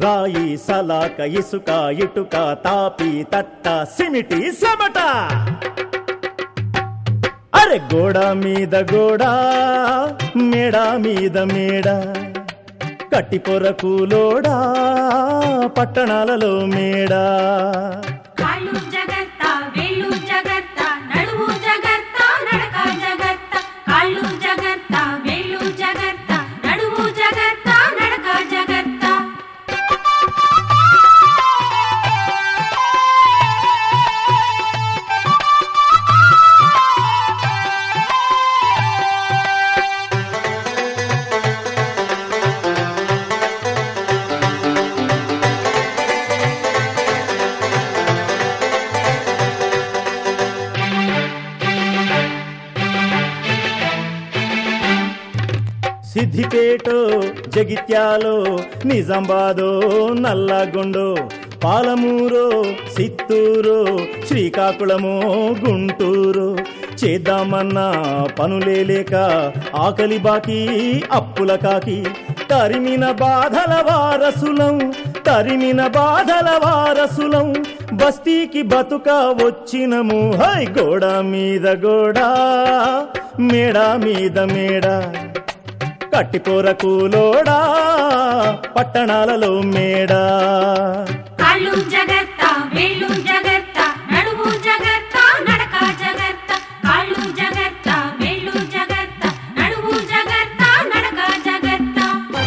రాయి సలాక ఇసుక ఇటుక తాపి తట్ట సిమిటి సెమట అరే గోడ మీద గోడ మేడ మీద మేడ కట్టి పొరకులోడా పట్టణాలలో మేడా కాళ్ళు జగత్త వేళ్ళు జగత్త నడువు జగత్త నడక జగత్త కాళ్ళు జగత్త వేళ్ళు జగత్త నడువు జగత్త నడక జగత్త సిద్దిపేటో జగిత్యాలో నిజామాబాదో నల్లగొండో పాలమూరో సిత్తూరు శ్రీకాకుళమో గుంటూరు చేద్దామన్నా పనులే లేక ఆకలి బాకి అప్పుల కాకి తరిమిన బాధల వారసులం తరిమిన బాధల వారసులం బస్తీకి బతుక వచ్చినము హై గోడ మీద గోడ మేడ మీద మేడ కట్టిపోరకులోడా పట్టణాలలో మేడా కాళ్ళు జగత్త వేళ్ళు జగత్త నడువు జగత్త నడక జగత్త కాళ్ళు జగత్త వేళ్ళు జగత్త నడువు జగత్త నడక జగత్త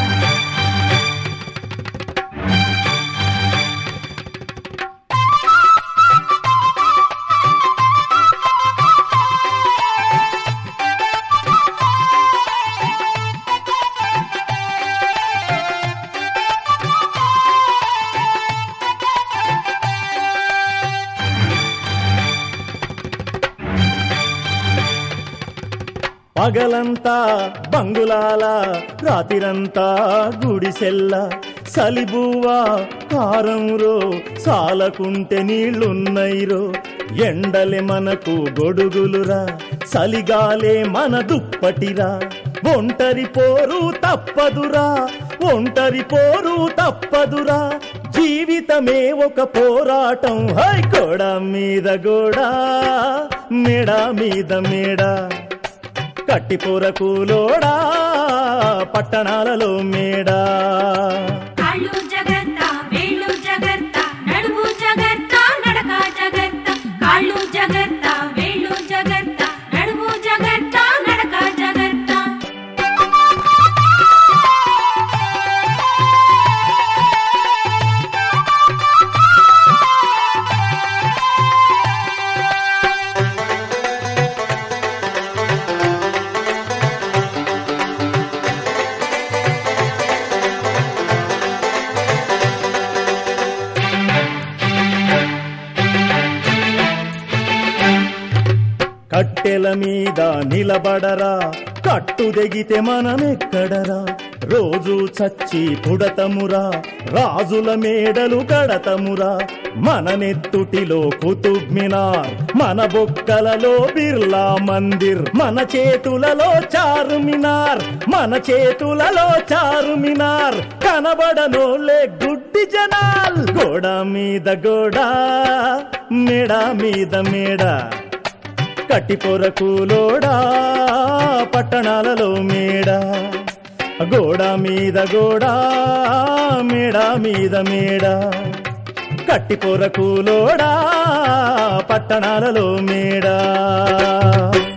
పగలంతా బంగులాల రాతిరంతా గుడిసెల్ల సలిబువ్వా కారంరో సాలకుంటే నీళ్లున్నైరో ఎండలే మనకు గొడుగులురా సలిగాలే మన దుప్పటిరా ఒంటరి పోరు తప్పదురా ఒంటరి పోరు తప్పదురా జీవితమే ఒక పోరాటం హై గోడ మీద గోడ మేడ మీద మేడ కట్టిపోరకులోడా పట్టణాలలో మేడా కాళ్ళు జగత్త వేళ్ళు జగత్త నడువు జగత్త నడక జగత్త కాళ్ళు జగత్త వేళ్ళు జగత్త నడువు జగత్త నడక జగత్త కట్టెల మీద నిలబడరా కట్టు దిగితే మనమెక్కడరా రోజు చచ్చి పుడతమురా రాజుల మేడలు కడతమురా మన నెత్తుటిలో కుతుబ్ మినార్ మన బొక్కలలో బిర్లా మందిర్ మన చేతులలో చారు మినార్ మన చేతులలో చారు మినార్ కనబడనోలే గుడ్డి జనాల్ గోడ మీద గోడ మేడ మీద మేడ కట్టిపొరకులోడా పట్టణాలలో మేడ గోడ మీద గోడ మేడ మీద మేడ కట్టిపొరకులోడా పట్టణాలలో మేడ